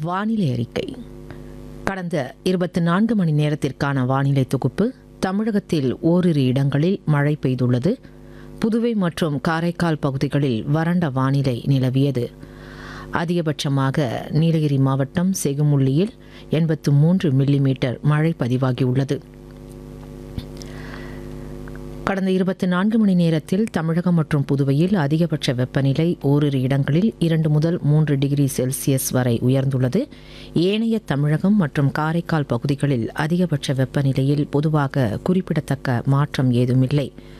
வானிலை அறிக்கை கடந்த இருபத்தி நான்கு மணி நேரத்திற்கான வானிலை தொகுப்பு தமிழகத்தில் ஓரிரு இடங்களில் மழை பெய்துள்ளது புதுவை மற்றும் காரைக்கால் பகுதிகளில் வறண்ட வானிலை நிலவியது அதிகபட்சமாக நீலகிரி மாவட்டம் செகுமுள்ளியில் எண்பத்து மூன்று மில்லிமீட்டர் மழை பதிவாகியுள்ளது கடந்த இருபத்தி நான்கு மணி நேரத்தில் தமிழகம் மற்றும் புதுவையில் அதிகபட்ச வெப்பநிலை ஓரிரு இடங்களில் இரண்டு முதல் மூன்று டிகிரி செல்சியஸ் வரை உயர்ந்துள்ளது ஏனைய தமிழகம் மற்றும் காரைக்கால் பகுதிகளில் அதிகபட்ச வெப்பநிலையில் பொதுவாக குறிப்பிடத்தக்க மாற்றம் ஏதுமில்லை